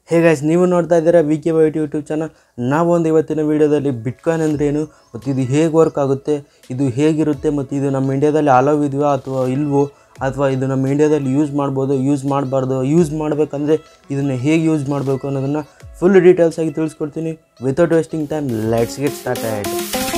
hey guys ನೀವು ನೋಡ್ತಾ ಇದ್ದೀರಾ V K white YouTube channel ನಾವು ಒಂದು ಇವತ್ತಿನ ವಿಡಿಯೋದಲ್ಲಿ ಬಿಟ್ಕಾಯಿನ್ ಅಂದರೆ ಏನು ಮತ್ತು ಇದು ಹೇಗೆ ವರ್ಕ್ ಆಗುತ್ತೆ ಇದು ಹೇಗಿರುತ್ತೆ ಮತ್ತು ಇದು ನಮ್ಮ ಇಂಡಿಯಾದಲ್ಲಿ ಅಲವ್ ಇದೆಯಾ ಅಥವಾ ಇಲ್ವೋ ಅಥವಾ ಇದು ನಮ್ಮ ಇಂಡಿಯಾದಲ್ಲಿ ಯೂಸ್ ಮಾಡ್ಬೋದು ಯೂಸ್ ಮಾಡಬಾರ್ದು ಯೂಸ್ ಮಾಡಬೇಕಂದ್ರೆ ಇದನ್ನು ಹೇಗೆ ಯೂಸ್ ಮಾಡಬೇಕು ಅನ್ನೋದನ್ನು ಫುಲ್ ಡೀಟೇಲ್ಸ್ ಆಗಿ ತಿಳಿಸ್ಕೊಡ್ತೀನಿ without wasting time let's get start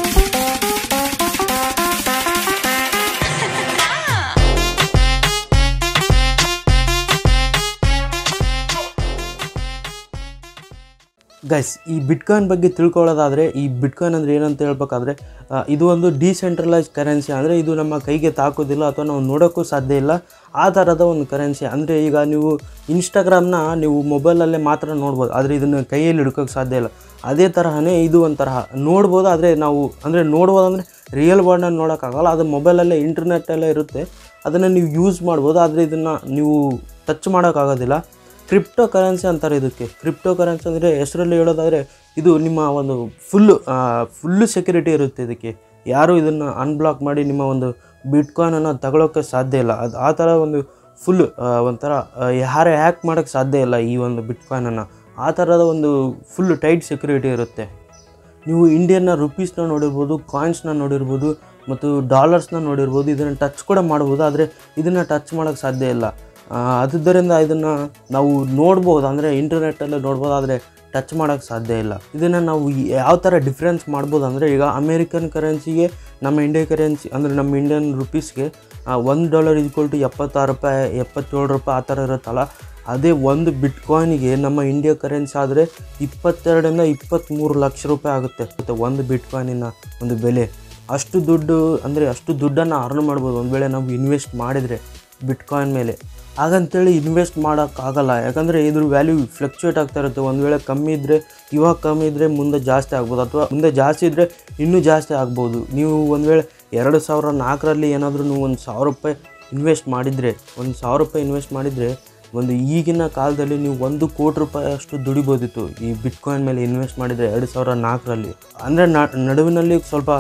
guys ಈ ಬಿಟ್ಕಾಯಿನ್ ಬಗ್ಗೆ ತಿಳ್ಕೊಳ್ಳೋದಾದರೆ ಈ ಬಿಟ್ಕಾಯಿನ್ ಅಂದರೆ ಏನಂತ ಹೇಳ್ಬೇಕಾದ್ರೆ ಆ, ಇದು ಒಂದು ಡಿಸೆಂಟ್ರಲೈಸ್ ಕರೆನ್ಸಿ ಅಂದರೆ ಇದು ನಮ್ಮ ಕೈಗೆ ತಾಕೋದಿಲ್ಲ ಅಥವಾ ನಾವು ನೋಡೋಕ್ಕೂ ಸಾಧ್ಯ ಇಲ್ಲ ಆ ಥರದ ಒಂದು ಕರೆನ್ಸಿ ಅಂದರೆ ಈಗ ನೀವು ಇನ್ಸ್ಟಾಗ್ರಾಮ್ನ ನೀವು ಮೊಬೈಲಲ್ಲೇ ಮಾತ್ರ ನೋಡ್ಬೋದು ಆದರೆ ಇದನ್ನು ಕೈಯಲ್ಲಿ ಹಿಡ್ಕೋಕ್ಕೆ ಸಾಧ್ಯ ಇಲ್ಲ ಅದೇ ತರಹನೇ ಇದು ಒಂಥರ ನೋಡ್ಬೋದು ಆದರೆ ನಾವು ಅಂದರೆ ನೋಡ್ಬೋದು ಅಂದರೆ ರಿಯಲ್ ವರ್ಲ್ಡನ್ನು ನೋಡೋಕ್ಕಾಗಲ್ಲ ಅದು ಮೊಬೈಲಲ್ಲೇ ಇಂಟರ್ನೆಟ್ಟಲ್ಲೇ ಇರುತ್ತೆ ಅದನ್ನು ನೀವು ಯೂಸ್ ಮಾಡ್ಬೋದು ಆದರೆ ಇದನ್ನು ನೀವು ಟಚ್ ಮಾಡೋಕ್ಕಾಗೋದಿಲ್ಲ ಕ್ರಿಪ್ಟೋ ಕರೆನ್ಸಿ ಅಂತಾರೆ ಇದಕ್ಕೆ ಕ್ರಿಪ್ಟೋ ಕರೆನ್ಸಿ ಅಂದರೆ ಹೆಸರಲ್ಲಿ ಹೇಳೋದಾದರೆ ಇದು ನಿಮ್ಮ ಒಂದು ಫುಲ್ಲು ಫುಲ್ಲು ಸೆಕ್ಯೂರಿಟಿ ಇರುತ್ತೆ ಇದಕ್ಕೆ ಯಾರು ಇದನ್ನು ಅನ್ಬ್ಲಾಕ್ ಮಾಡಿ ನಿಮ್ಮ ಒಂದು ಬಿಟ್ಕಾಯಿನನ್ನು ತಗೊಳ್ಳೋಕ್ಕೆ ಸಾಧ್ಯ ಇಲ್ಲ ಅದು ಆ ಥರ ಒಂದು ಫುಲ್ ಒಂಥರ ಆ, ಯಾರೇ ಹ್ಯಾಕ್ ಮಾಡೋಕ್ಕೆ ಸಾಧ್ಯ ಇಲ್ಲ ಈ ಒಂದು ಬಿಟ್ಕಾಯಿನನ್ನು ಆ ಥರದ ಒಂದು ಫುಲ್ ಟೈಟ್ ಸೆಕ್ಯೂರಿಟಿ ಇರುತ್ತೆ ನೀವು ಇಂಡಿಯನ್ನ ರುಪೀಸ್ನ ನೋಡಿರ್ಬೋದು ಕಾಯಿನ್ಸ್ನ ನೋಡಿರ್ಬೋದು ಮತ್ತು ಡಾಲರ್ಸ್ನ ನೋಡಿರ್ಬೋದು ಇದನ್ನು ಟಚ್ ಕೂಡ ಮಾಡ್ಬೋದು ಆದರೆ ಇದನ್ನು ಟಚ್ ಮಾಡೋಕ್ಕೆ ಸಾಧ್ಯ ಇಲ್ಲ ಆ, ಆದುದರಿಂದ ಇದನ್ನು ನಾವು ನೋಡ್ಬೋದು ಅಂದರೆ ಇಂಟರ್ನೆಟ್ಟಲ್ಲೇ ನೋಡ್ಬೋದು ಆದರೆ ಟಚ್ ಮಾಡೋಕ್ಕೆ ಸಾಧ್ಯ ಇಲ್ಲ ಇದನ್ನು ನಾವು ಯಾವ ಥರ ಡಿಫ್ರೆನ್ಸ್ ಮಾಡ್ಬೋದು ಅಂದರೆ ಈಗ ಅಮೇರಿಕನ್ ಕರೆನ್ಸಿಗೆ ನಮ್ಮ ಇಂಡಿಯಾ ಕರೆನ್ಸಿ ಅಂದರೆ ನಮ್ಮ ಇಂಡಿಯನ್ ರುಪೀಸ್ಗೆ ಒಂದು ಡಾಲರ್ ಈಕ್ವಲ್ ಟು ಎಪ್ಪತ್ತಾರು ರೂಪಾಯಿ ಎಪ್ಪತ್ತೇಳು ರೂಪಾಯಿ ಆ ಥರ ಇರುತ್ತಲ್ಲ ಅದೇ ಒಂದು ಬಿಟ್ಕಾಯಿನ್ಗೆ ನಮ್ಮ ಇಂಡಿಯಾ ಕರೆನ್ಸಿ ಆದರೆ ಇಪ್ಪತ್ತೆರಡರಿಂದ ಇಪ್ಪತ್ತ್ಮೂರು ಲಕ್ಷ ರೂಪಾಯಿ ಆಗುತ್ತೆ ಮತ್ತು ಒಂದು ಬಿಟ್ಕಾಯಿನಿನ ಒಂದು ಬೆಲೆ ಅಷ್ಟು ದುಡ್ಡು ಅಂದರೆ ಅಷ್ಟು ದುಡ್ಡನ್ನು ಅರ್ನ್ ಮಾಡ್ಬೋದು ಒಂದು ವೇಳೆ ನಾವು ಇನ್ವೆಸ್ಟ್ ಮಾಡಿದರೆ ಬಿಟ್ಕಾಯಿನ್ ಮೇಲೆ ಹಾಗಂತೇಳಿ ಇನ್ವೆಸ್ಟ್ ಮಾಡೋಕ್ಕಾಗಲ್ಲ ಯಾಕಂದರೆ ಇದ್ರ ವ್ಯಾಲ್ಯೂ ಫ್ಲಕ್ಚುಯೇಟ್ ಆಗ್ತಾ ಇರುತ್ತೆ ಒಂದು ವೇಳೆ ಕಮ್ಮಿ ಇದ್ದರೆ ಇವಾಗ ಕಮ್ಮಿ ಇದ್ದರೆ ಮುಂದೆ ಜಾಸ್ತಿ ಆಗ್ಬೋದು ಅಥವಾ ಮುಂದೆ ಜಾಸ್ತಿ ಇದ್ದರೆ ಇನ್ನೂ ಜಾಸ್ತಿ ಆಗ್ಬೋದು ನೀವು ಒಂದು ವೇಳೆ ಎರಡು ಸಾವಿರ ನಾಲ್ಕರಲ್ಲಿ ಏನಾದರೂ ನೀವು ಒಂದು ಸಾವಿರ ರೂಪಾಯಿ ಇನ್ವೆಸ್ಟ್ ಮಾಡಿದರೆ ಒಂದು ಸಾವಿರ ರೂಪಾಯಿ ಇನ್ವೆಸ್ಟ್ ಮಾಡಿದರೆ ಒಂದು ಈಗಿನ ಕಾಲದಲ್ಲಿ ನೀವು ಒಂದು ಕೋಟಿ ರೂಪಾಯಿ ಅಷ್ಟು ದುಡಿಬೋದಿತ್ತು ಈ ಬಿಟ್ಕಾಯಿನ್ ಮೇಲೆ ಇನ್ವೆಸ್ಟ್ ಮಾಡಿದರೆ ಎರಡು ಸಾವಿರ ನಾಲ್ಕರಲ್ಲಿ ಅಂದರೆ ನಡುವಿನಲ್ಲಿ ಸ್ವಲ್ಪ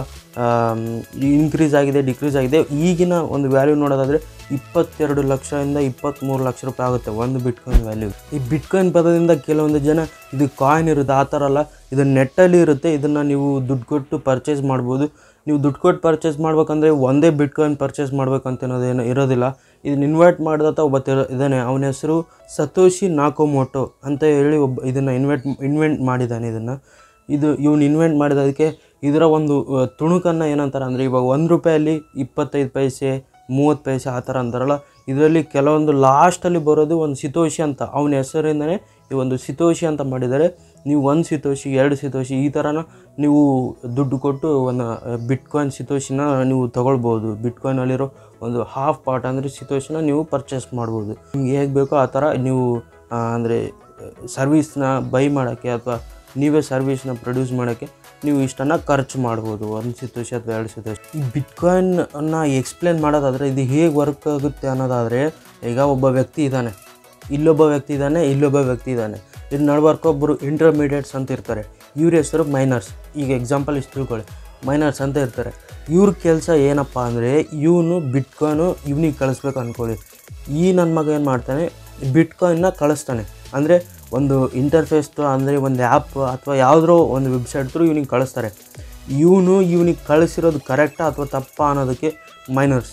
ಇನ್ಕ್ರೀಸ್ ಆಗಿದೆ ಡಿಕ್ರೀಸ್ ಆಗಿದೆ ಈಗಿನ ಒಂದು ವ್ಯಾಲ್ಯೂ ನೋಡೋದಾದರೆ ಇಪ್ಪತ್ತೆರಡು ಲಕ್ಷದಿಂದ ಇಪ್ಪತ್ತ್ಮೂರು ಲಕ್ಷ ರೂಪಾಯಿ ಆಗುತ್ತೆ ಒಂದು ಬಿಟ್ಕಾಯಿನ್ ವ್ಯಾಲ್ಯೂ ಈ ಬಿಟ್ಕಾಯಿನ್ ಪದದಿಂದ ಕೆಲವೊಂದು ಜನ ಇದು ಕಾಯಿನ್ ಇರುತ್ತೆ ಆ ಥರ ಅಲ್ಲ ಇದು ನೆಟ್ಟಲ್ಲಿ ಇರುತ್ತೆ ಇದನ್ನು ನೀವು ದುಡ್ಡು ಕೊಟ್ಟು ಪರ್ಚೇಸ್ ಮಾಡ್ಬೋದು ನೀವು ದುಡ್ಡು ಕೊಟ್ಟು ಪರ್ಚೇಸ್ ಮಾಡ್ಬೇಕಂದ್ರೆ ಒಂದೇ ಬಿಟ್ಕಾಯಿನ್ ಪರ್ಚೇಸ್ ಮಾಡ್ಬೇಕಂತ ಅನ್ನೋದೇನು ಇರೋದಿಲ್ಲ ಇದನ್ನ ಇನ್ವೈಟ್ ಮಾಡಿದಂಥ ಒಬ್ಬ ತೆ- ಇದ್ದಾನೆ ಅವನ ಹೆಸರು ಸತೋಶಿ ನಾಕೋಮೋಟೋ ಅಂತ ಹೇಳಿ ಒಬ್ಬ ಇದನ್ನು ಇನ್ವೆಂಟ್ ಇನ್ವೆಂಟ್ ಮಾಡಿದ್ದಾನೆ ಇದನ್ನು ಇದು ಇವನು ಇನ್ವೆಂಟ್ ಮಾಡಿದದಕ್ಕೆ ಇದರ ಒಂದು ಆ, ತುಣುಕನ್ನು ಏನಂತಾರೆ ಅಂದರೆ ಇವಾಗ ಒಂದು ರೂಪಾಯಲ್ಲಿ ಇಪ್ಪತ್ತೈದು ಪೈಸೆ ಮೂವತ್ತು ಪೈಸೆ ಆ ಥರ ಅಂತಾರಲ್ಲ ಇದರಲ್ಲಿ ಕೆಲವೊಂದು ಲಾಸ್ಟಲ್ಲಿ ಬರೋದು ಒಂದು ಸಿತೋಷಿ ಅಂತ ಅವನ ಹೆಸರಿಂದನೇ ಈ ಒಂದು ಸಿತೋಷಿ ಅಂತ ಮಾಡಿದ್ದಾರೆ ನೀವು ಒಂದು ಸಿತೋಷಿ ಎರಡು ಸಿತೋಷಿ ಈ ಥರನ ನೀವು ದುಡ್ಡು ಕೊಟ್ಟು ಒಂದು ಬಿಟ್ಕಾಯಿನ್ ಸಿತೋಷಿನ ನೀವು ತೊಗೊಳ್ಬೋದು ಬಿಟ್ಕಾಯಿನಲ್ಲಿರೋ ಒಂದು ಹಾಫ್ ಪಾರ್ಟ್ ಅಂದರೆ ಸಿತೋಷಿನ ನೀವು ಪರ್ಚೇಸ್ ಮಾಡ್ಬೋದು ನಿಮ್ಗೆ ಹೇಗೆ ಬೇಕೋ ಆ ಥರ ನೀವು ಅಂದರೆ ಸರ್ವೀಸ್ನ ಬೈ ಮಾಡೋಕ್ಕೆ ಅಥವಾ ನೀವೇ ಸರ್ವಿಸ್ನ ಪ್ರೊಡ್ಯೂಸ್ ಮಾಡೋಕ್ಕೆ ನೀವು ಇಷ್ಟನ್ನು ಖರ್ಚು ಮಾಡ್ಬೋದು ಒಂದು ಸಿತೋಷಿ ಅಥವಾ ಎರಡು ಸಿತೋಷಿ ಈ ಬಿಟ್ಕಾಯಿನ್ ಅನ್ನ ಎಕ್ಸ್ಪ್ಲೇನ್ ಮಾಡೋದಾದರೆ ಇದು ಹೇಗೆ ವರ್ಕ್ ಆಗುತ್ತೆ ಅನ್ನೋದಾದರೆ ಈಗ ಒಬ್ಬ ವ್ಯಕ್ತಿ ಇದ್ದಾನೆ ಇಲ್ಲೊಬ್ಬ ವ್ಯಕ್ತಿ ಇದ್ದಾನೆ ಇಲ್ಲೊಬ್ಬ ವ್ಯಕ್ತಿ ಇದ್ದಾನೆ ಇದು ನಡ್ಬರ್ಕ ಒಬ್ಬರು ಇಂಟರ್ಮೀಡಿಯೇಟ್ಸ್ ಅಂತ ಇರ್ತಾರೆ ಇವ್ರ ಹೆಸರು ಮೈನರ್ಸ್ ಈಗ ಎಕ್ಸಾಂಪಲ್ ಇಷ್ಟು ತಿಳ್ಕೊಳ್ಳಿ ಮೈನರ್ಸ್ ಅಂತ ಇರ್ತಾರೆ ಇವ್ರ ಕೆಲಸ ಏನಪ್ಪ ಅಂದರೆ ಇವನು ಬಿಟ್ಕಾಯ್ನು ಇವನಿಗೆ ಕಳಿಸ್ಬೇಕು ಅಂದ್ಕೊಳ್ಳಿ ಈ ನನ್ನ ಮಗ ಏನು ಮಾಡ್ತಾನೆ ಬಿಟ್ಕಾಯಿನ್ನ ಕಳಿಸ್ತಾನೆ ಅಂದರೆ ಒಂದು ಇಂಟರ್ಫೇಸ್ ಅಂದರೆ ಒಂದು ಆ್ಯಪ್ ಅಥವಾ ಯಾವುದೋ ಒಂದು ವೆಬ್ಸೈಟ್ ಥ್ರೂ ಇವನಿಗೆ ಕಳಿಸ್ತಾರೆ ಇವನು ಇವನಿಗೆ ಕಳಿಸಿರೋದು ಕರೆಕ್ಟಾ ಅಥವಾ ತಪ್ಪಾ ಅನ್ನೋದಕ್ಕೆ ಮೈನರ್ಸ್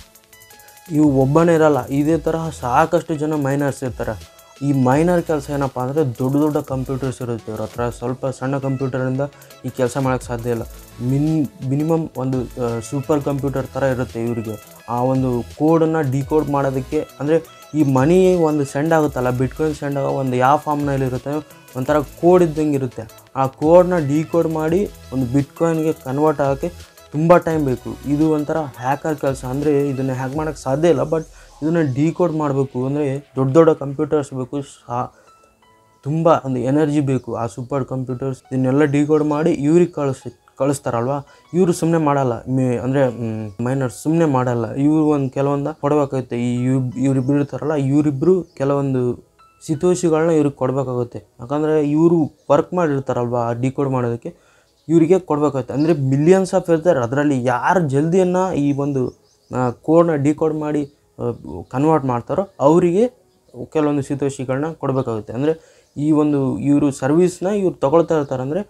ಇವು ಒಬ್ಬನೇ ಇರಲ್ಲ ಇದೇ ತರಹ ಸಾಕಷ್ಟು ಜನ ಮೈನರ್ಸ್ ಇರ್ತಾರೆ ಈ ಮೈನರ್ ಕೆಲಸ ಏನಪ್ಪ ಅಂದರೆ ದೊಡ್ಡ ದೊಡ್ಡ ಕಂಪ್ಯೂಟರ್ಸ್ ಇರುತ್ತೆ ಇವ್ರ ಹತ್ರ ಸ್ವಲ್ಪ ಸಣ್ಣ ಕಂಪ್ಯೂಟರಿಂದ ಈ ಕೆಲಸ ಮಾಡೋಕ್ಕೆ ಸಾಧ್ಯ ಇಲ್ಲ ಮಿನ್ ಮಿನಿಮಮ್ ಒಂದು ಸೂಪರ್ ಕಂಪ್ಯೂಟರ್ ಥರ ಇರುತ್ತೆ ಇವರಿಗೆ ಆ ಒಂದು ಕೋಡನ್ನು ಡಿಕೋಡ್ ಮಾಡೋದಕ್ಕೆ ಅಂದರೆ ಈ ಮನಿ ಒಂದು ಸೆಂಡ್ ಆಗುತ್ತಲ್ಲ ಬಿಟ್ಕಾಯಿನ್ ಸೆಂಡ್ ಆಗೋ ಒಂದು ಯಾವ ಫಾರ್ಮ್ನಲ್ಲಿ ಇರುತ್ತೆ ಒಂಥರ ಕೋಡ್ ಇದ್ದಂಗೆ ಇರುತ್ತೆ ಆ ಕೋಡ್ನ ಡಿಕೋಡ್ ಮಾಡಿ ಒಂದು ಬಿಟ್ಕಾಯಿನ್ಗೆ ಕನ್ವರ್ಟ್ ಆಗೋಕ್ಕೆ ತುಂಬ ಟೈಮ್ ಬೇಕು ಇದು ಒಂಥರ ಹ್ಯಾಕರ್ ಕೆಲಸ ಅಂದರೆ ಇದನ್ನು ಹ್ಯಾಕ್ ಮಾಡೋಕ್ಕೆ ಸಾಧ್ಯ ಇಲ್ಲ ಬಟ್ ಇದನ್ನು ಡಿಕೋಡ್ ಮಾಡಬೇಕು ಅಂದರೆ ದೊಡ್ಡ ದೊಡ್ಡ ಕಂಪ್ಯೂಟರ್ಸ್ ಬೇಕು ಸಾ ತುಂಬ ಒಂದು ಎನರ್ಜಿ ಬೇಕು ಆ ಸೂಪರ್ ಕಂಪ್ಯೂಟರ್ಸ್ ಇದನ್ನೆಲ್ಲ ಡಿಕೋಡ್ ಮಾಡಿ ಇವ್ರಿಗೆ ಕಳಿಸ್ ಕಳಿಸ್ತಾರಲ್ವಾ ಇವರು ಸುಮ್ಮನೆ ಮಾಡಲ್ಲ ಮಿ ಅಂದರೆ ಮೈನರ್ ಸುಮ್ಮನೆ ಮಾಡಲ್ಲ ಇವ್ರು ಒಂದು ಕೆಲವೊಂದು ಕೊಡಬೇಕಾಗುತ್ತೆ ಈ ಇವ್ ಇವರಿಬ್ರು ಇರ್ತಾರಲ್ಲ ಇವರಿಬ್ಬರು ಕೆಲವೊಂದು ಸಿತೋಷಿಗಳನ್ನ ಇವ್ರಿಗೆ ಕೊಡಬೇಕಾಗುತ್ತೆ ಯಾಕಂದರೆ ಇವರು ವರ್ಕ್ ಮಾಡಿರ್ತಾರಲ್ವಾ ಡಿಕೋಡ್ ಮಾಡೋದಕ್ಕೆ ಇವರಿಗೆ ಕೊಡಬೇಕಾಗುತ್ತೆ ಅಂದರೆ ಮಿಲಿಯನ್ಸ್ ಆಫ್ ಇರ್ತಾರೆ ಅದರಲ್ಲಿ ಯಾರು ಜಲ್ದಿಯನ್ನು ಈ ಒಂದು ಕೋಡ್ನ ಡಿಕೋಡ್ ಮಾಡಿ ಕನ್ವರ್ಟ್ ಮಾಡ್ತಾರೋ ಅವರಿಗೆ ಕೆಲವೊಂದು ಸಿತೋಷಿಗಳನ್ನ ಕೊಡಬೇಕಾಗುತ್ತೆ ಅಂದರೆ ಈ ಒಂದು ಇವರು ಸರ್ವಿಸ್ನ ಇವ್ರು ತಗೊಳ್ತಾ ಇರ್ತಾರೆ ಅಂದರೆ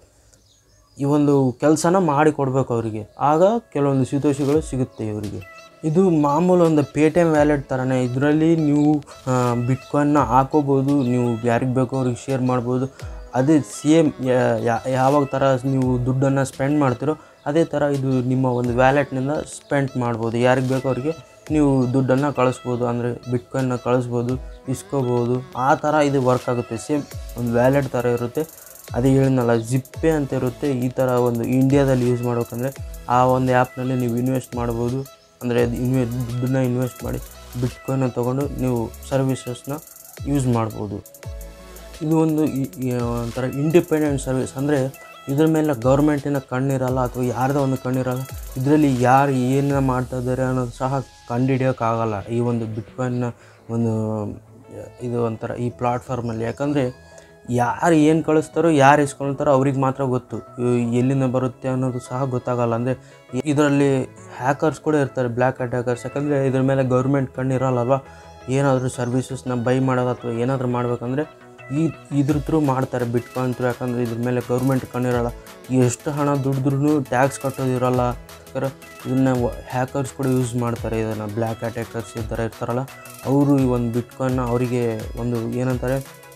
ಈ ಒಂದು ಕೆಲಸನ ಮಾಡಿ ಕೊಡಬೇಕು ಅವರಿಗೆ ಆಗ ಕೆಲವೊಂದು ಸಿತೋಷಿಗಳು ಸಿಗುತ್ತೆ ಇವರಿಗೆ ಇದು ಮಾಮೂಲು ಒಂದು ಪೇ ಟಿ ಎಮ್ ವ್ಯಾಲೆಟ್ ಥರನೇ ಇದರಲ್ಲಿ ನೀವು ಬಿಟ್ಕಾಯಿನ್ನ ಹಾಕೋಬೋದು ನೀವು ಯಾರಿಗೆ ಬೇಕೋ ಅವ್ರಿಗೆ ಶೇರ್ ಮಾಡ್ಬೋದು ಅದೇ ಸೇಮ್ ಯಾವಾಗ ಥರ ನೀವು ದುಡ್ಡನ್ನು ಸ್ಪೆಂಡ್ ಮಾಡ್ತೀರೋ ಅದೇ ಥರ ಇದು ನಿಮ್ಮ ಒಂದು ವ್ಯಾಲೆಟ್ನಿಂದ ಸ್ಪೆಂಡ್ ಮಾಡ್ಬೋದು ಯಾರಿಗೆ ಬೇಕೋ ಅವರಿಗೆ ನೀವು ದುಡ್ಡನ್ನು ಕಳಿಸ್ಬೋದು ಅಂದರೆ ಬಿಟ್ಕಾಯಿನ್ನ ಕಳಿಸ್ಬೋದು ಇಸ್ಕೋಬೋದು ಆ ಥರ ಇದು ವರ್ಕ್ ಆಗುತ್ತೆ ಸೇಮ್ ಒಂದು ವ್ಯಾಲೆಟ್ ಥರ ಇರುತ್ತೆ ಅದೇ ಹೇಳಿದ್ನಲ್ಲ ಜಿಪ್ಪೆ ಅಂತ ಇರುತ್ತೆ ಈ ಥರ ಒಂದು ಇಂಡಿಯಾದಲ್ಲಿ ಯೂಸ್ ಮಾಡ್ಬೇಕಂದ್ರೆ ಆ ಒಂದು ಆ್ಯಪ್ನಲ್ಲಿ ನೀವು ಇನ್ವೆಸ್ಟ್ ಮಾಡ್ಬೋದು ಅಂದರೆ ಅದು ಇನ್ವೆ ದುಡ್ಡನ್ನ ಇನ್ವೆಸ್ಟ್ ಮಾಡಿ ಬಿಟ್ಕಾಯಿನ್ನ ತೊಗೊಂಡು ನೀವು ಸರ್ವಿಸಸ್ನ ಯೂಸ್ ಮಾಡ್ಬೋದು ಇದು ಒಂದು ಈ- ಈ ಒಂಥರ ಇಂಡಿಪೆಂಡೆಂಟ್ ಸರ್ವಿಸ್ ಅಂದರೆ ಇದ್ರ ಮೇಲೆ ಗೌರ್ಮೆಂಟಿನ ಕಣ್ಣಿರಲ್ಲ ಅಥವಾ ಯಾರ್ದೋ ಒಂದು ಕಣ್ಣಿರಲ್ಲ ಇದರಲ್ಲಿ ಯಾರು ಏನು ಮಾಡ್ತಾ ಇದ್ದಾರೆ ಅನ್ನೋದು ಸಹ ಕಂಡುಹಿಡಿಯೋಕ್ಕಾಗಲ್ಲ ಈ ಒಂದು ಬಿಟ್ಕಾಯಿನ್ನ ಒಂದು ಇದು ಒಂಥರ ಈ ಪ್ಲಾಟ್ಫಾರ್ಮಲ್ಲಿ ಯಾಕಂದರೆ ಯಾರು ಏನು ಕಳಿಸ್ತಾರೋ ಯಾರು ಇಸ್ಕೊಳ್ತಾರೋ ಅವ್ರಿಗೆ ಮಾತ್ರ ಗೊತ್ತು ಇವ್ ಎಲ್ಲಿಂದ ಬರುತ್ತೆ ಅನ್ನೋದು ಸಹ ಗೊತ್ತಾಗಲ್ಲ ಅಂದರೆ ಇದರಲ್ಲಿ ಹ್ಯಾಕರ್ಸ್ ಕೂಡ ಇರ್ತಾರೆ ಬ್ಲ್ಯಾಕ್ ಹ್ಯಾಟ್ ಹ್ಯಾಕರ್ಸ್ ಯಾಕಂದರೆ ಇದ್ರ ಮೇಲೆ ಗೌರ್ಮೆಂಟ್ ಕಣ್ಣಿರಲ್ಲಲ್ವ ಏನಾದರೂ ಸರ್ವಿಸಸ್ನ ಬೈ ಮಾಡೋದು ಅಥವಾ ಏನಾದರೂ ಮಾಡ್ಬೇಕಂದ್ರೆ ಈ ಇದ್ರ ಥ್ರೂ ಮಾಡ್ತಾರೆ ಬಿಟ್ಕಾಯಿನ್ ಥ್ರೂ ಯಾಕಂದರೆ ಇದ್ರ ಮೇಲೆ ಗೌರ್ಮೆಂಟ್ ಕಣ್ಣಿರಲ್ಲ ಎಷ್ಟು ಹಣ ದುಡಿದ್ರೂ ಟ್ಯಾಕ್ಸ್ ಕಟ್ಟೋದಿರಲ್ಲ ಯಾಕಂದ್ರೆ ಇದನ್ನು ಹ್ಯಾಕರ್ಸ್ ಕೂಡ ಯೂಸ್ ಮಾಡ್ತಾರೆ ಇದನ್ನು ಬ್ಲ್ಯಾಕ್ ಹ್ಯಾಟ್ ಹ್ಯಾಕರ್ಸ್ ಈ ಥರ ಇರ್ತಾರಲ್ಲ ಅವರು ಈ ಒಂದು ಬಿಟ್ಕಾಯಿನ್ನ ಅವರಿಗೆ ಒಂದು ಏನಂತಾರೆ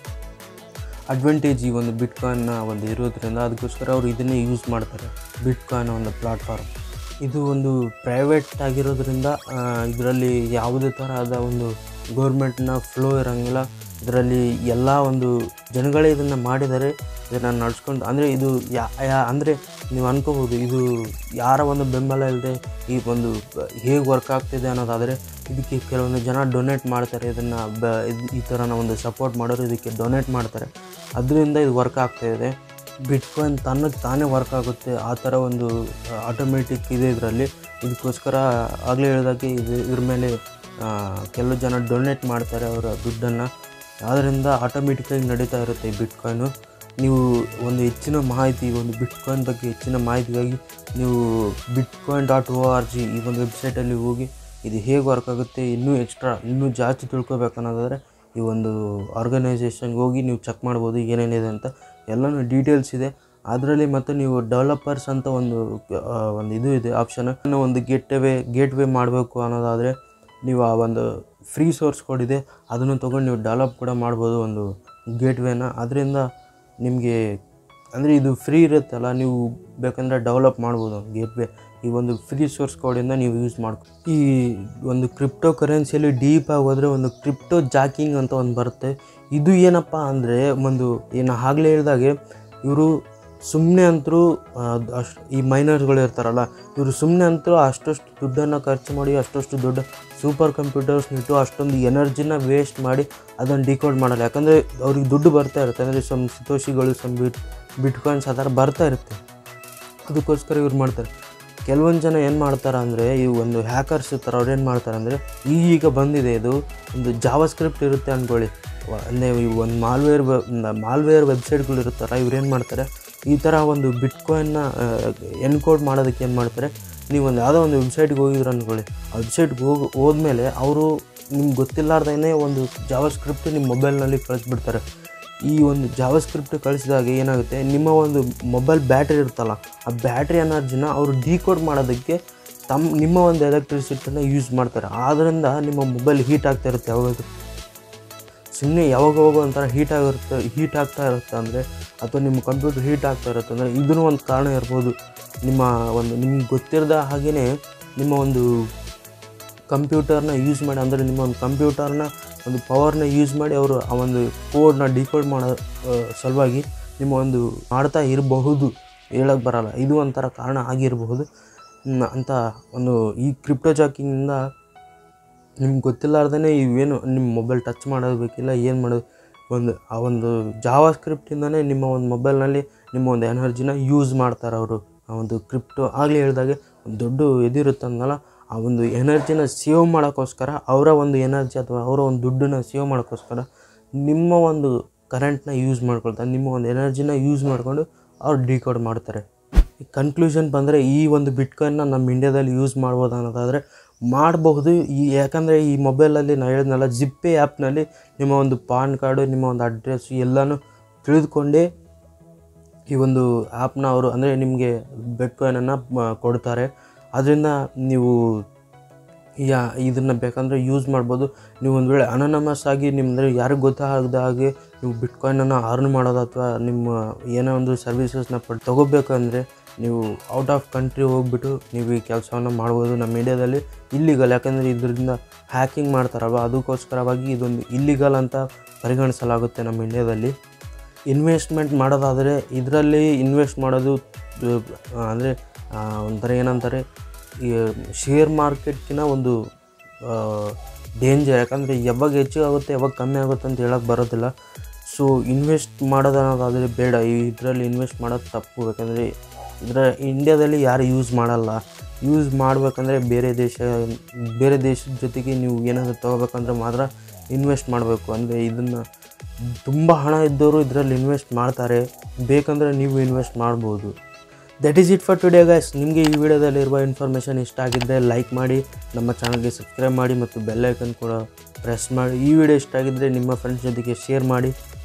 ಅಡ್ವಾಂಟೇಜ್ ಈ ಒಂದು ಬಿಟ್ಕಾಯಿನ್ನ ಒಂದು ಇರೋದ್ರಿಂದ ಅದಕ್ಕೋಸ್ಕರ ಅವರು ಇದನ್ನೇ ಯೂಸ್ ಮಾಡ್ತಾರೆ ಬಿಟ್ಕಾಯಿನ್ ಒಂದು ಪ್ಲಾಟ್ಫಾರ್ಮ್ ಇದು ಒಂದು ಪ್ರೈವೇಟ್ ಆಗಿರೋದ್ರಿಂದ ಇದರಲ್ಲಿ ಯಾವುದೇ ಥರದ ಒಂದು ಗೌರ್ಮೆಂಟ್ನ ಫ್ಲೋ ಇರೋಂಗಿಲ್ಲ ಇದರಲ್ಲಿ ಎಲ್ಲ ಒಂದು ಜನಗಳೇ ಇದನ್ನು ಮಾಡಿದ್ದಾರೆ ಇದನ್ನು ನಡ್ಸ್ಕೊಂಡು ಅಂದರೆ ಇದು ಯಾ ಯಾ ಅಂದರೆ ನೀವು ಅನ್ಕೋಬೋದು ಇದು ಯಾರ ಒಂದು ಬೆಂಬಲ ಇಲ್ಲದೆ ಈ ಒಂದು ಹೇಗೆ ವರ್ಕ್ ಆಗ್ತಿದೆ ಅನ್ನೋದಾದರೆ ಇದಕ್ಕೆ ಕೆಲವೊಂದು ಜನ ಡೊನೇಟ್ ಮಾಡ್ತಾರೆ ಇದನ್ನು ಬ ಇದ್- ಈ ಥರ ಒಂದು ಸಪೋರ್ಟ್ ಮಾಡೋರು ಇದಕ್ಕೆ ಡೊನೇಟ್ ಮಾಡ್ತಾರೆ ಅದರಿಂದ ಇದು ವರ್ಕ್ ಆಗ್ತಾ ಇದೆ ಬಿಟ್ಕಾಯಿನ್ ತನ್ನಕ್ಕೆ ತಾನೇ ವರ್ಕ್ ಆಗುತ್ತೆ ಆ ಥರ ಒಂದು ಆಟೋಮೆಟಿಕ್ ಇದೆ ಇದರಲ್ಲಿ ಇದಕ್ಕೋಸ್ಕರ ಆಗಲೇ ಹೇಳಿದಾಗೆ ಇದು ಇದ್ರ ಮೇಲೆ ಆ, ಕೆಲವು ಜನ ಡೊನೇಟ್ ಮಾಡ್ತಾರೆ ಅವರ ದುಡ್ಡನ್ನು ಅದರಿಂದ ಆಟೋಮೆಟಿಕ್ಕಾಗಿ ನಡೀತಾ ಇರುತ್ತೆ ಈ ಬಿಟ್ಕಾಯಿನು ನೀವು ಒಂದು ಹೆಚ್ಚಿನ ಮಾಹಿತಿ ಒಂದು ಬಿಟ್ಕಾಯಿನ್ ಬಗ್ಗೆ ಹೆಚ್ಚಿನ ಮಾಹಿತಿಗಾಗಿ ನೀವು bitcoin dot O R G ಈ ಒಂದು ವೆಬ್ಸೈಟಲ್ಲಿ ಹೋಗಿ ಇದು ಹೇಗೆ ವರ್ಕ್ ಆಗುತ್ತೆ ಇನ್ನೂ ಎಕ್ಸ್ಟ್ರಾ ಇನ್ನೂ ಜಾಸ್ತಿ ತಿಳ್ಕೊಬೇಕು ಅನ್ನೋದಾದರೆ ಈ ಒಂದು ಆರ್ಗನೈಸೇಷನ್ಗೆ ಹೋಗಿ ನೀವು ಚೆಕ್ ಮಾಡ್ಬೋದು ಏನೇನಿದೆ ಅಂತ ಎಲ್ಲನೂ ಡೀಟೇಲ್ಸ್ ಇದೆ ಅದರಲ್ಲಿ ಮತ್ತು ನೀವು ಡೆವಲಪರ್ಸ್ ಅಂತ ಒಂದು ಆ, ಒಂದು ಇದು ಇದೆ ಆಪ್ಷನ್ ಒಂದು ಗೇಟ್ ವೇ ಗೇಟ್ ವೇ ಮಾಡಬೇಕು ಅನ್ನೋದಾದರೆ ನೀವು ಆ ಒಂದು ಫ್ರೀ ಸೋರ್ಸ್ ಕೋಡ್ ಇದೆ ಅದನ್ನು ತೊಗೊಂಡು ನೀವು ಡೆವಲಪ್ ಕೂಡ ಮಾಡ್ಬೋದು ಒಂದು ಗೇಟ್ ವೇನ ಅದರಿಂದ ನಿಮಗೆ ಅಂದರೆ ಇದು ಫ್ರೀ ಇರುತ್ತಲ್ಲ ನೀವು ಬೇಕಂದರೆ ಡೆವಲಪ್ ಮಾಡ್ಬೋದು ಒಂದು ಗೇಟ್ ವೇ ಈ ಒಂದು ಫ್ರೀ ಸೋರ್ಸ್ ಕೋಡಿಂದ ನೀವು ಯೂಸ್ ಮಾಡ್ಕೊ ಈ ಒಂದು ಕ್ರಿಪ್ಟೋ ಕರೆನ್ಸಿಯಲ್ಲಿ ಡೀಪ್ ಆಗಿ ಹೋದರೆ ಒಂದು ಕ್ರಿಪ್ಟೋ ಜಾಕಿಂಗ್ ಅಂತ ಒಂದು ಬರುತ್ತೆ ಇದು ಏನಪ್ಪ ಅಂದರೆ ಒಂದು ಏನು ಆಗಲೇ ಹೇಳಿದಾಗೆ ಇವರು ಸುಮ್ಮನೆ ಅಂತರೂ ಅಷ್ಟು ಈ ಮೈನರ್ಸ್ಗಳು ಇರ್ತಾರಲ್ಲ ಇವರು ಸುಮ್ಮನೆ ಅಂತರೂ ಅಷ್ಟಷ್ಟು ದುಡ್ಡನ್ನು ಖರ್ಚು ಮಾಡಿ ಅಷ್ಟಷ್ಟು ದೊಡ್ಡ ಸೂಪರ್ ಕಂಪ್ಯೂಟರ್ಸ್ ಇಟ್ಟು ಅಷ್ಟೊಂದು ಎನರ್ಜಿನ ವೇಸ್ಟ್ ಮಾಡಿ ಅದನ್ನು ಡಿಕೋಡ್ ಮಾಡಲ್ಲ ಯಾಕಂದರೆ ಅವ್ರಿಗೆ ದುಡ್ಡು ಬರ್ತಾ ಇರುತ್ತೆ ಅಂದರೆ ಸಮ್ ಸಿತೋಷಿಗಳು ಸಮ್ ಬಿಟ್ ಬಿಟ್ಕಾಯಿನ್ಸ್ ಆ ಥರ ಬರ್ತಾ ಇರುತ್ತೆ ಅದಕ್ಕೋಸ್ಕರ ಇವ್ರು ಮಾಡ್ತಾರೆ ಕೆಲವೊಂದು ಜನ ಏನು ಮಾಡ್ತಾರೆ ಅಂದರೆ ಈ ಒಂದು ಹ್ಯಾಕರ್ಸ್ ಇರ್ತಾರೆ ಅವ್ರು ಏನು ಮಾಡ್ತಾರೆ ಅಂದರೆ ಈಗ ಬಂದಿದೆ ಇದು ಒಂದು ಜಾವಾ ಸ್ಕ್ರಿಪ್ಟ್ ಇರುತ್ತೆ ಅಂದ್ಕೊಳ್ಳಿ ವ- ಅಂದರೆ ಈ ಒಂದು ಮಾಲ್ವೇರ್ ಮಾಲ್ವೇರ್ ವೆಬ್ಸೈಟ್ಗಳು ಇರುತ್ತಲ್ಲ ಇವ್ರು ಏನು ಮಾಡ್ತಾರೆ ಈ ಥರ ಒಂದು ಬಿಟ್ಕಾಯಿನ್ನ ಎನ್ಕೋಡ್ ಮಾಡೋದಕ್ಕೆ ಏನು ಮಾಡ್ತಾರೆ ನೀವು ಒಂದು ಯಾವುದೋ ಒಂದು ವೆಬ್ಸೈಟ್ಗೆ ಹೋಗಿದ್ರು ಅಂದ್ಕೊಳ್ಳಿ ಆ ವೆಬ್ಸೈಟ್ಗೆ ಹೋಗಿ ಹೋದ್ಮೇಲೆ ಅವರು ನಿಮ್ಗೆ ಗೊತ್ತಿಲ್ಲಾರ್ದೇ ಒಂದು ಜಾವಾ ಸ್ಕ್ರಿಪ್ಟ್ ನಿಮ್ಮ ಮೊಬೈಲ್ನಲ್ಲಿ ಕಳಿಸ್ಬಿಡ್ತಾರೆ ಈ ಒಂದು ಜಾವಾ ಸ್ಕ್ರಿಪ್ಟ್ ಕಳಿಸಿದಾಗ ಏನಾಗುತ್ತೆ ನಿಮ್ಮ ಒಂದು ಮೊಬೈಲ್ ಬ್ಯಾಟ್ರಿ ಇರುತ್ತಲ್ಲ ಆ ಬ್ಯಾಟ್ರಿ ಎನರ್ಜಿನ ಅವರು ಡಿಕೋಡ್ ಮಾಡೋದಕ್ಕೆ ತಮ್ಮ ನಿಮ್ಮ ಒಂದು ಎಲೆಕ್ಟ್ರಿಸಿಟಿನ ಯೂಸ್ ಮಾಡ್ತಾರೆ ಆದ್ದರಿಂದ ನಿಮ್ಮ ಮೊಬೈಲ್ ಹೀಟ್ ಆಗ್ತಾ ಇರುತ್ತೆ ಯಾವಾಗ ಸುಮ್ಮನೆ ಯಾವಾಗ ಹೋಗೋ ಒಂಥರ ಹೀಟ್ ಆಗಿರುತ್ತೆ ಹೀಟ್ ಆಗ್ತಾ ಇರುತ್ತೆ ಅಂದರೆ ಅಥವಾ ನಿಮ್ಮ ಕಂಪ್ಯೂಟರ್ ಹೀಟ್ ಆಗ್ತಾ ಇರುತ್ತೆ ಅಂದರೆ ಇದೂ ಒಂದು ಕಾರಣ ಇರ್ಬೋದು ನಿಮ್ಮ ಒಂದು ನಿಮ್ಗೆ ಗೊತ್ತಿರದ ಹಾಗೆಯೇ ನಿಮ್ಮ ಒಂದು ಕಂಪ್ಯೂಟರ್ನ ಯೂಸ್ ಮಾಡಿ ಅಂದರೆ ನಿಮ್ಮ ಒಂದು ಕಂಪ್ಯೂಟರ್ನ ಒಂದು ಪವರ್ನ ಯೂಸ್ ಮಾಡಿ ಅವರು ಆ ಒಂದು ಕೋಡ್ನ ಡಿಕೋಡ್ ಮಾಡೋ ಆ, ಸಲುವಾಗಿ ನಿಮ್ಮ ಒಂದು ಮಾಡ್ತಾ ಇರಬಹುದು ಹೇಳಕ್ಕೆ ಬರಲ್ಲ ಇದು ಒಂಥರ ಕಾರಣ ಆಗಿರಬಹುದು ಹ್ಮ್, ಅಂತ ಒಂದು ಈ ಕ್ರಿಪ್ಟೋ ಜಾಕಿಂಗಿಂದ ನಿಮ್ಗೆ ಗೊತ್ತಿಲ್ಲಾರ್ದೇ ಇವೇನು ನಿಮ್ಮ ಮೊಬೈಲ್ ಟಚ್ ಮಾಡೋದು ಬೇಕಿಲ್ಲ ಏನು ಮಾಡೋದು ಒಂದು ಆ ಒಂದು ಜಾವಾ ಸ್ಕ್ರಿಪ್ಟಿಂದನೇ ನಿಮ್ಮ ಒಂದು ಮೊಬೈಲ್ನಲ್ಲಿ ನಿಮ್ಮ ಒಂದು ಎನರ್ಜಿನ ಯೂಸ್ ಮಾಡ್ತಾರೆ ಅವರು ಆ ಒಂದು ಕ್ರಿಪ್ಟೋ ಆಗಲೇ ಹೇಳಿದಾಗೆ ಒಂದು ದೊಡ್ಡ ಇದಿರುತ್ತಂದಲ್ಲ ಆ ಒಂದು ಎನರ್ಜಿನ ಸೇವ್ ಮಾಡೋಕ್ಕೋಸ್ಕರ ಅವರ ಒಂದು ಎನರ್ಜಿ ಅಥವಾ ಅವರ ಒಂದು ದುಡ್ಡನ್ನ ಸೇವ್ ಮಾಡೋಕ್ಕೋಸ್ಕರ ನಿಮ್ಮ ಒಂದು ಕರೆಂಟ್ನ ಯೂಸ್ ಮಾಡ್ಕೊಳ್ತಾರೆ ನಿಮ್ಮ ಒಂದು ಎನರ್ಜಿನ ಯೂಸ್ ಮಾಡಿಕೊಂಡು ಅವ್ರು ಡಿಕೋಡ್ ಮಾಡ್ತಾರೆ ಈ ಕನ್ಕ್ಲೂಷನ್ ಬಂದರೆ ಈ ಒಂದು ಬಿಟ್ಕಾಯಿನ್ನ ನಮ್ಮ ಇಂಡ್ಯಾದಲ್ಲಿ ಯೂಸ್ ಮಾಡ್ಬೋದು ಅನ್ನೋದಾದರೆ ಮಾಡಬಹುದು ಈ ಯಾಕಂದರೆ ಈ ಮೊಬೈಲಲ್ಲಿ ನಾನು ಹೇಳಿದ್ನಲ್ಲ ಜಿಪ್ಪೇ ಆ್ಯಪ್ನಲ್ಲಿ ನಿಮ್ಮ ಒಂದು ಪಾನ್ ಕಾರ್ಡು ನಿಮ್ಮ ಒಂದು ಅಡ್ರೆಸ್ ಎಲ್ಲನೂ ತಿಳಿದುಕೊಂಡೇ ಈ ಒಂದು ಆ್ಯಪ್ನ ಅವರು ಅಂದರೆ ನಿಮಗೆ ಬೆಟ್ ಕಾಯಿನನ್ನು ಕೊಡ್ತಾರೆ ಅದರಿಂದ ನೀವು ಯಾ ಇದನ್ನು ಬೇಕಂದರೆ ಯೂಸ್ ಮಾಡ್ಬೋದು ನೀವು ಒಂದು ವೇಳೆ ಅನಾನಮಸ್ ಆಗಿ ನಿಮ್ಮಂದರೆ ಯಾರಿಗೂ ಗೊತ್ತಾಗದ ಹಾಗೆ ನೀವು ಬಿಟ್ಕಾಯಿನನ್ನು ಅರ್ನ್ ಮಾಡೋದು ಅಥವಾ ನಿಮ್ಮ ಏನೋ ಒಂದು ಸರ್ವಿಸಸ್ನ ಪಡ್ ತೊಗೋಬೇಕಂದ್ರೆ ನೀವು ಔಟ್ ಆಫ್ ಕಂಟ್ರಿ ಹೋಗ್ಬಿಟ್ಟು ನೀವು ಈ ಕೆಲಸವನ್ನು ಮಾಡ್ಬೋದು ನಮ್ಮ ಇಂಡಿಯಾದಲ್ಲಿ ಇಲ್ಲಿಗಲ್ ಯಾಕಂದರೆ ಇದರಿಂದ ಹ್ಯಾಕಿಂಗ್ ಮಾಡ್ತಾರಲ್ವ ಅದಕ್ಕೋಸ್ಕರವಾಗಿ ಇದೊಂದು ಇಲ್ಲಿಗಲ್ ಅಂತ ಪರಿಗಣಿಸಲಾಗುತ್ತೆ ನಮ್ಮ ಇಂಡಿಯಾದಲ್ಲಿ ಇನ್ವೆಸ್ಟ್ಮೆಂಟ್ ಮಾಡೋದಾದರೆ ಇದರಲ್ಲಿ ಇನ್ವೆಸ್ಟ್ ಮಾಡೋದು ಅಂದರೆ ಒಂಥರ ಏನಂತಾರೆ ಈ ಶೇರ್ ಮಾರ್ಕೆಟ್ಗಿನ ಒಂದು ಡೇಂಜರ್ ಯಾಕಂದರೆ ಯಾವಾಗ ಹೆಚ್ಚಾಗುತ್ತೆ ಯಾವಾಗ ಕಮ್ಮಿ ಆಗುತ್ತೆ ಅಂತ ಹೇಳೋಕ್ಕೆ ಬರೋದಿಲ್ಲ ಸೊ ಇನ್ವೆಸ್ಟ್ ಮಾಡೋದನ್ನೋದಾದರೆ ಬೇಡ ಇದರಲ್ಲಿ ಇನ್ವೆಸ್ಟ್ ಮಾಡೋದು ತಪ್ಪು ಯಾಕಂದರೆ ಇದರ ಇಂಡ್ಯಾದಲ್ಲಿ ಯಾರು ಯೂಸ್ ಮಾಡಲ್ಲ ಯೂಸ್ ಮಾಡಬೇಕಂದ್ರೆ ಬೇರೆ ದೇಶ ಬೇರೆ ದೇಶದ ಜೊತೆಗೆ ನೀವು ಏನಾದರೂ ತೊಗೋಬೇಕಂದ್ರೆ ಮಾತ್ರ ಇನ್ವೆಸ್ಟ್ ಮಾಡಬೇಕು ಅಂದರೆ ಇದನ್ನು ತುಂಬ ಹಣ ಇದ್ದವರು ಇದರಲ್ಲಿ ಇನ್ವೆಸ್ಟ್ ಮಾಡ್ತಾರೆ ಬೇಕಂದರೆ ನೀವು ಇನ್ವೆಸ್ಟ್ ಮಾಡ್ಬೋದು that is it for today guys ನಿಮಗೆ ಈ ವಿಡಿಯೋದಲ್ಲಿರುವ ಇನ್ಫಾರ್ಮೇಷನ್ ಇಷ್ಟ ಆಗಿದ್ದರೆ ಲೈಕ್ ಮಾಡಿ ನಮ್ಮ ಚಾನಲ್ಗೆ ಸಬ್ಸ್ಕ್ರೈಬ್ ಮಾಡಿ ಮತ್ತು ಬೆಲ್ ಐಕನ್ ಕೂಡ ಪ್ರೆಸ್ ಮಾಡಿ ಈ ವಿಡಿಯೋ ಇಷ್ಟ ಆಗಿದ್ದರೆ ನಿಮ್ಮ ಫ್ರೆಂಡ್ಸ್ ಜೊತೆಗೆ ಶೇರ್ ಮಾಡಿ